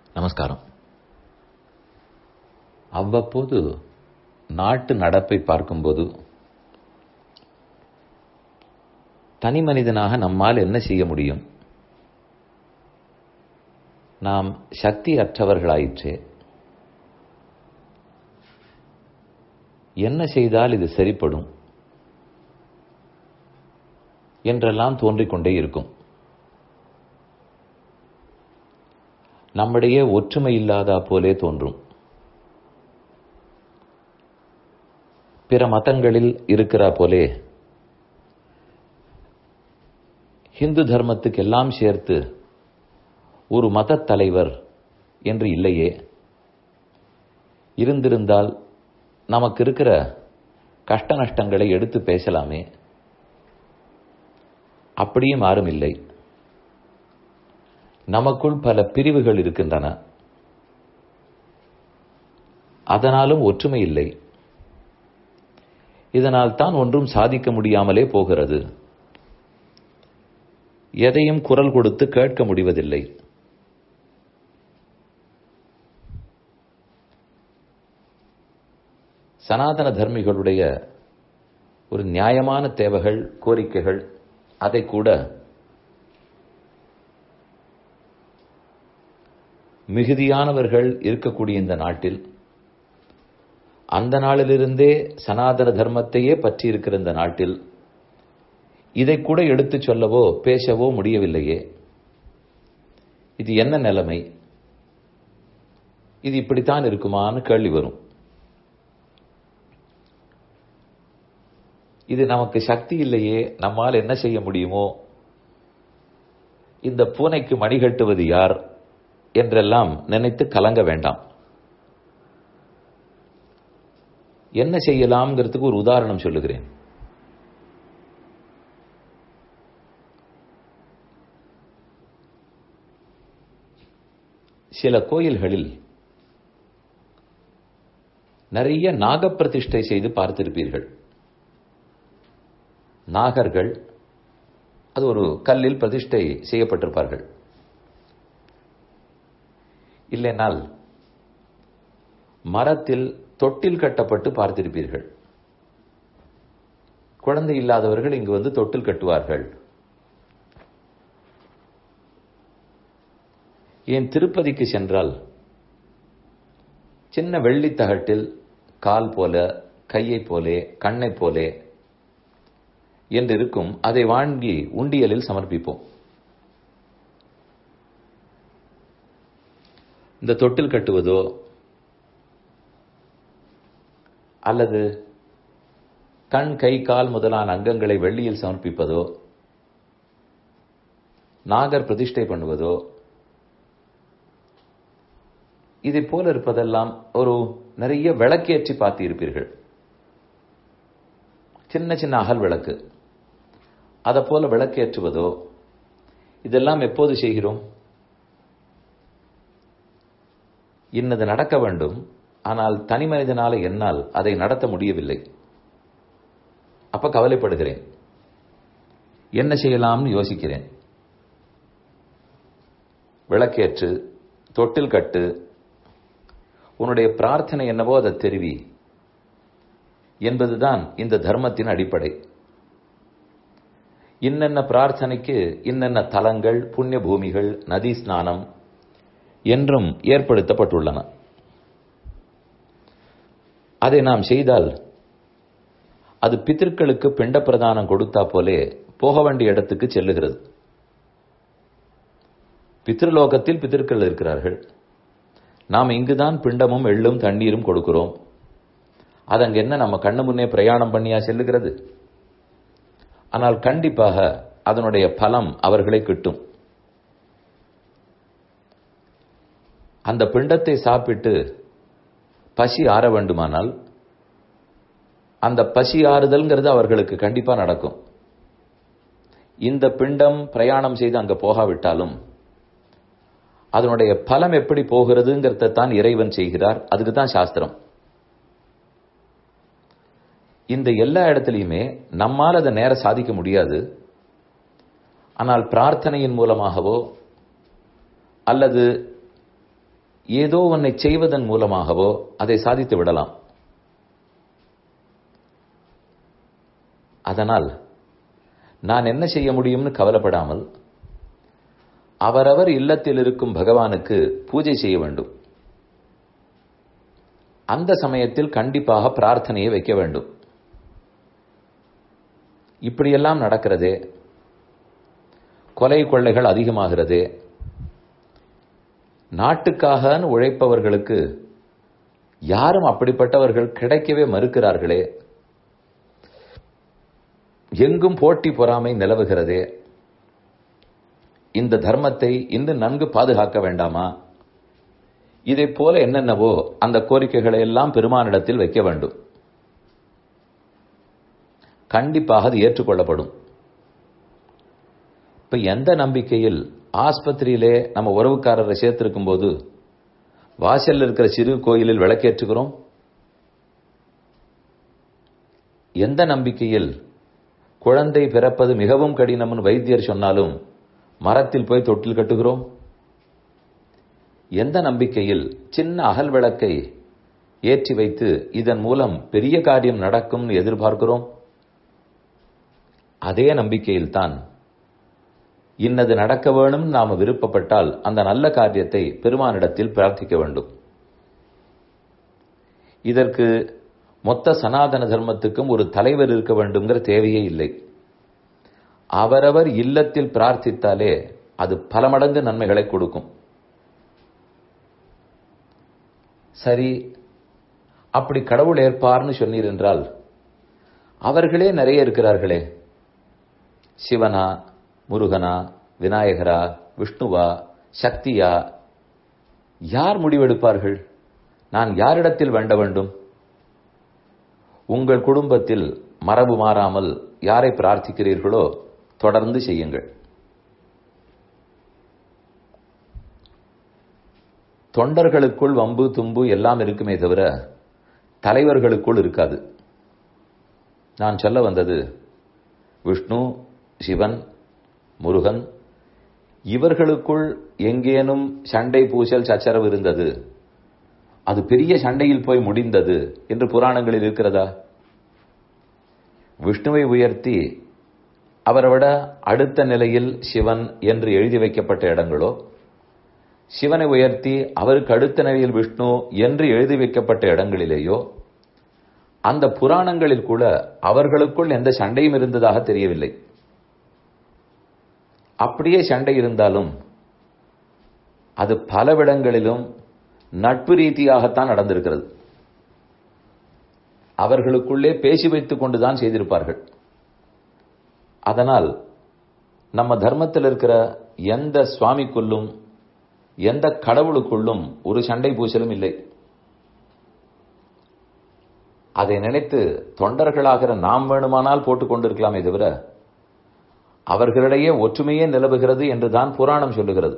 நமஸ்காரம் அவ்வப்போது நாட்டு நடப்பை பார்க்கும்போது தனி மனிதனாக நம்மால் என்ன செய்ய முடியும் நாம் சக்தி அற்றவர்களாயிற்றே என்ன செய்தால் இது சரிப்படும் என்றெல்லாம் தோன்றிக் கொண்டே இருக்கும் நம்மிடையே ஒற்றுமை இல்லாதா போலே தோன்றும் பிற மதங்களில் இருக்கிறா போலே ஹிந்து தர்மத்துக்கு எல்லாம் சேர்த்து ஒரு மதத் தலைவர் என்று இல்லையே இருந்திருந்தால் நமக்கு இருக்கிற கஷ்ட நஷ்டங்களை எடுத்து பேசலாமே அப்படியும் யாரும் இல்லை நமக்குள் பல பிரிவுகள் இருக்கின்றன அதனாலும் ஒற்றுமை இல்லை இதனால் தான் ஒன்றும் சாதிக்க முடியாமலே போகிறது எதையும் குரல் கொடுத்து கேட்க முடிவதில்லை சனாதன தர்மிகளுடைய ஒரு நியாயமான தேவைகள் கோரிக்கைகள் அதை கூட மிகுதியானவர்கள் இருக்கக்கூடிய இந்த நாட்டில் அந்த நாளிலிருந்தே சனாதன தர்மத்தையே பற்றி இருக்கிற இந்த நாட்டில் இதை கூட எடுத்துச் சொல்லவோ பேசவோ முடியவில்லையே இது என்ன நிலைமை இது இப்படித்தான் இருக்குமான்னு கேள்வி வரும் இது நமக்கு சக்தி இல்லையே நம்மால் என்ன செய்ய முடியுமோ இந்த பூனைக்கு மணி கட்டுவது யார் என்றெல்லாம் நினைத்து கலங்க வேண்டாம் என்ன செய்யலாம்ங்கிறதுக்கு ஒரு உதாரணம் சொல்லுகிறேன் சில கோயில்களில் நிறைய நாகப்பிரதிஷ்டை செய்து பார்த்திருப்பீர்கள் நாகர்கள் அது ஒரு கல்லில் பிரதிஷ்டை செய்யப்பட்டிருப்பார்கள் இல்லைனால் மரத்தில் தொட்டில் கட்டப்பட்டு பார்த்திருப்பீர்கள் குழந்தை இல்லாதவர்கள் இங்கு வந்து தொட்டில் கட்டுவார்கள் ஏன் திருப்பதிக்கு சென்றால் சின்ன வெள்ளி தகட்டில் கால் போல கையை போலே கண்ணை போலே என்று இருக்கும் அதை வாங்கி உண்டியலில் சமர்ப்பிப்போம் இந்த தொட்டில் கட்டுவதோ அல்லது கண் கை கால் முதலான அங்கங்களை வெள்ளியில் சமர்ப்பிப்பதோ நாகர் பிரதிஷ்டை பண்ணுவதோ இதை போல இருப்பதெல்லாம் ஒரு நிறைய விளக்கேற்றி பார்த்து இருப்பீர்கள் சின்ன சின்ன அகல் விளக்கு அதை போல விளக்கேற்றுவதோ இதெல்லாம் எப்போது செய்கிறோம் இன்னது நடக்க வேண்டும் ஆனால் தனி மனிதனால என்னால் அதை நடத்த முடியவில்லை அப்ப கவலைப்படுகிறேன் என்ன செய்யலாம்னு யோசிக்கிறேன் விளக்கேற்று தொட்டில் கட்டு உன்னுடைய பிரார்த்தனை என்னவோ அதை தெரிவி என்பதுதான் இந்த தர்மத்தின் அடிப்படை இன்னென்ன பிரார்த்தனைக்கு இன்னென்ன தலங்கள் புண்ணிய பூமிகள் நதி ஸ்நானம் என்றும் ஏற்படுத்தப்பட்டுள்ளன அதை நாம் செய்தால் அது பித்திருக்களுக்கு பிண்ட பிரதானம் கொடுத்தா போலே போக வேண்டிய இடத்துக்கு செல்லுகிறது பித்திருலோகத்தில் பித்திருக்கள் இருக்கிறார்கள் நாம் இங்குதான் பிண்டமும் எள்ளும் தண்ணீரும் கொடுக்கிறோம் அது அங்க என்ன நம்ம கண்ணு முன்னே பிரயாணம் பண்ணியா செல்லுகிறது ஆனால் கண்டிப்பாக அதனுடைய பலம் அவர்களை கிட்டும் அந்த பிண்டத்தை சாப்பிட்டு பசி ஆற வேண்டுமானால் அந்த பசி ஆறுதல்ங்கிறது அவர்களுக்கு கண்டிப்பா நடக்கும் இந்த பிண்டம் பிரயாணம் செய்து அங்க போகாவிட்டாலும் அதனுடைய பலம் எப்படி போகிறதுங்கிறத தான் இறைவன் செய்கிறார் அதுக்கு தான் சாஸ்திரம் இந்த எல்லா இடத்துலையுமே நம்மால் அதை நேர சாதிக்க முடியாது ஆனால் பிரார்த்தனையின் மூலமாகவோ அல்லது ஏதோ ஒன்னை செய்வதன் மூலமாகவோ அதை சாதித்து விடலாம் அதனால் நான் என்ன செய்ய முடியும்னு கவலைப்படாமல் அவரவர் இல்லத்தில் இருக்கும் பகவானுக்கு பூஜை செய்ய வேண்டும் அந்த சமயத்தில் கண்டிப்பாக பிரார்த்தனையை வைக்க வேண்டும் இப்படியெல்லாம் நடக்கிறதே கொலை கொள்ளைகள் அதிகமாகிறதே நாட்டுக்காக உழைப்பவர்களுக்கு யாரும் அப்படிப்பட்டவர்கள் கிடைக்கவே மறுக்கிறார்களே எங்கும் போட்டி பொறாமை நிலவுகிறதே இந்த தர்மத்தை இன்னும் நன்கு பாதுகாக்க வேண்டாமா இதை போல என்னென்னவோ அந்த கோரிக்கைகளை எல்லாம் பெருமானிடத்தில் வைக்க வேண்டும் கண்டிப்பாக அது ஏற்றுக்கொள்ளப்படும் இப்ப எந்த நம்பிக்கையில் ஆஸ்பத்திரியிலே நம்ம உறவுக்காரரை சேர்த்திருக்கும் போது வாசல்ல இருக்கிற சிறு கோயிலில் விளக்கேற்றுகிறோம் எந்த நம்பிக்கையில் குழந்தை பிறப்பது மிகவும் கடினம்னு வைத்தியர் சொன்னாலும் மரத்தில் போய் தொட்டில் கட்டுகிறோம் எந்த நம்பிக்கையில் சின்ன அகல் விளக்கை ஏற்றி வைத்து இதன் மூலம் பெரிய காரியம் நடக்கும்னு எதிர்பார்க்கிறோம் அதே நம்பிக்கையில்தான் இன்னது நடக்க வேணும் நாம விருப்பப்பட்டால் அந்த நல்ல காரியத்தை பெருமானிடத்தில் பிரார்த்திக்க வேண்டும் இதற்கு மொத்த சனாதன தர்மத்துக்கும் ஒரு தலைவர் இருக்க வேண்டும்ங்கிற தேவையே இல்லை அவரவர் இல்லத்தில் பிரார்த்தித்தாலே அது பல மடங்கு நன்மைகளை கொடுக்கும் சரி அப்படி கடவுள் ஏற்பார்னு சொன்னீர் என்றால் அவர்களே நிறைய இருக்கிறார்களே சிவனா முருகனா விநாயகரா விஷ்ணுவா சக்தியா யார் முடிவெடுப்பார்கள் நான் யாரிடத்தில் வேண்ட வேண்டும் உங்கள் குடும்பத்தில் மரபு மாறாமல் யாரை பிரார்த்திக்கிறீர்களோ தொடர்ந்து செய்யுங்கள் தொண்டர்களுக்குள் வம்பு தும்பு எல்லாம் இருக்குமே தவிர தலைவர்களுக்குள் இருக்காது நான் சொல்ல வந்தது விஷ்ணு சிவன் முருகன் இவர்களுக்குள் எங்கேனும் சண்டை பூசல் சச்சரவு இருந்தது அது பெரிய சண்டையில் போய் முடிந்தது என்று புராணங்களில் இருக்கிறதா விஷ்ணுவை உயர்த்தி அவரை விட அடுத்த நிலையில் சிவன் என்று எழுதி வைக்கப்பட்ட இடங்களோ சிவனை உயர்த்தி அவருக்கு அடுத்த நிலையில் விஷ்ணு என்று எழுதி வைக்கப்பட்ட இடங்களிலேயோ அந்த புராணங்களில் கூட அவர்களுக்குள் எந்த சண்டையும் இருந்ததாக தெரியவில்லை அப்படியே சண்டை இருந்தாலும் அது பலவிடங்களிலும் நட்பு ரீதியாகத்தான் நடந்திருக்கிறது அவர்களுக்குள்ளே பேசி வைத்துக் கொண்டுதான் செய்திருப்பார்கள் அதனால் நம்ம தர்மத்தில் இருக்கிற எந்த சுவாமிக்குள்ளும் எந்த கடவுளுக்குள்ளும் ஒரு சண்டை பூசலும் இல்லை அதை நினைத்து தொண்டர்களாகிற நாம் வேணுமானால் போட்டுக் கொண்டிருக்கலாமே தவிர அவர்களிடையே ஒற்றுமையே நிலவுகிறது என்றுதான் புராணம் சொல்லுகிறது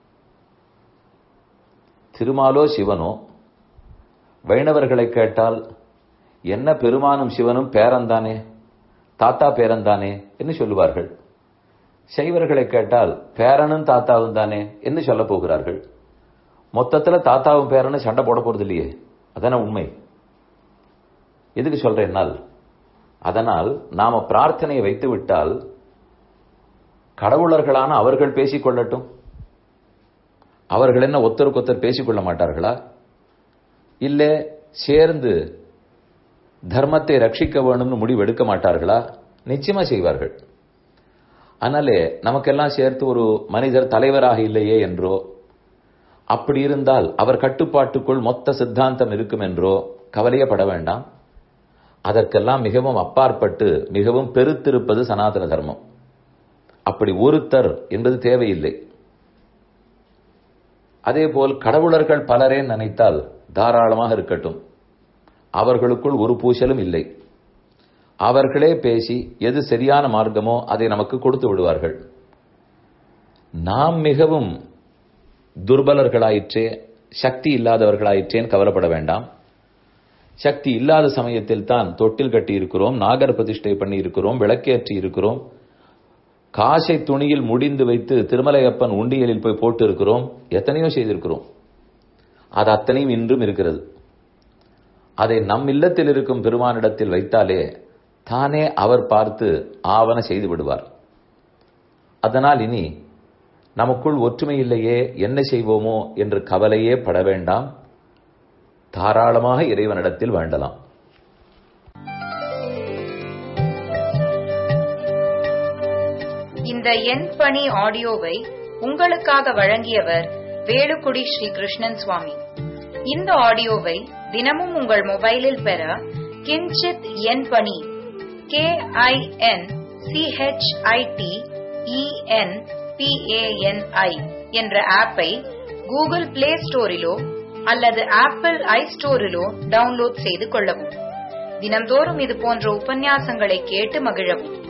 திருமாலோ சிவனோ வைணவர்களை கேட்டால் என்ன பெருமானும் சிவனும் பேரன்தானே தாத்தா பேரன்தானே என்று சொல்லுவார்கள் சைவர்களை கேட்டால் பேரனும் தாத்தாவும் தானே என்று சொல்ல போகிறார்கள் மொத்தத்துல தாத்தாவும் பேரனும் சண்டை போட போறது இல்லையே அதான உண்மை எதுக்கு சொல்றேன்னால் அதனால் நாம பிரார்த்தனையை வைத்து விட்டால் கடவுளர்களான அவர்கள் பேசிக் கொள்ளட்டும் அவர்கள் என்ன ஒத்தருக்கு ஒத்தர் பேசிக்கொள்ள மாட்டார்களா இல்ல சேர்ந்து தர்மத்தை ரட்சிக்க வேணும்னு முடிவு எடுக்க மாட்டார்களா நிச்சயமா செய்வார்கள் அதனாலே நமக்கெல்லாம் சேர்த்து ஒரு மனிதர் தலைவராக இல்லையே என்றோ அப்படி இருந்தால் அவர் கட்டுப்பாட்டுக்குள் மொத்த சித்தாந்தம் இருக்கும் என்றோ கவலையப்பட வேண்டாம் அதற்கெல்லாம் மிகவும் அப்பாற்பட்டு மிகவும் பெருத்திருப்பது சனாதன தர்மம் அப்படி ஒருத்தர் என்பது தேவையில்லை அதேபோல் கடவுளர்கள் பலரே நினைத்தால் தாராளமாக இருக்கட்டும் அவர்களுக்குள் ஒரு பூசலும் இல்லை அவர்களே பேசி எது சரியான மார்க்கமோ அதை நமக்கு கொடுத்து விடுவார்கள் நாம் மிகவும் துர்பலர்களாயிற்றே சக்தி இல்லாதவர்களாயிற்றேன் கவலைப்பட வேண்டாம் சக்தி இல்லாத சமயத்தில் தான் தொட்டில் கட்டி இருக்கிறோம் நாகர் பிரதிஷ்டை பண்ணி இருக்கிறோம் விளக்கேற்றி இருக்கிறோம் காசை துணியில் முடிந்து வைத்து திருமலையப்பன் உண்டியலில் போய் போட்டு இருக்கிறோம் எத்தனையோ செய்திருக்கிறோம் அது அத்தனையும் இன்றும் இருக்கிறது அதை நம் இல்லத்தில் இருக்கும் பெருமானிடத்தில் வைத்தாலே தானே அவர் பார்த்து ஆவன செய்து விடுவார் அதனால் இனி நமக்குள் ஒற்றுமை இல்லையே என்ன செய்வோமோ என்று கவலையே பட வேண்டாம் தாராளமாக இறைவனிடத்தில் வேண்டலாம் இந்த எண் பணி ஆடியோவை உங்களுக்காக வழங்கியவர் வேலுக்குடி ஸ்ரீ கிருஷ்ணன் சுவாமி இந்த ஆடியோவை தினமும் உங்கள் மொபைலில் பெற கிஞ்சித் எண் பணி கே ஐ என் சிஹெச்ஐடி இஎன் பிஏஎன்ஐ என்ற ஆப்பை கூகுள் பிளே ஸ்டோரிலோ அல்லது ஆப்பிள் ஐ ஸ்டோரிலோ டவுன்லோட் செய்து கொள்ளவும் தினம்தோறும் இது போன்ற உபன்யாசங்களை கேட்டு மகிழவும்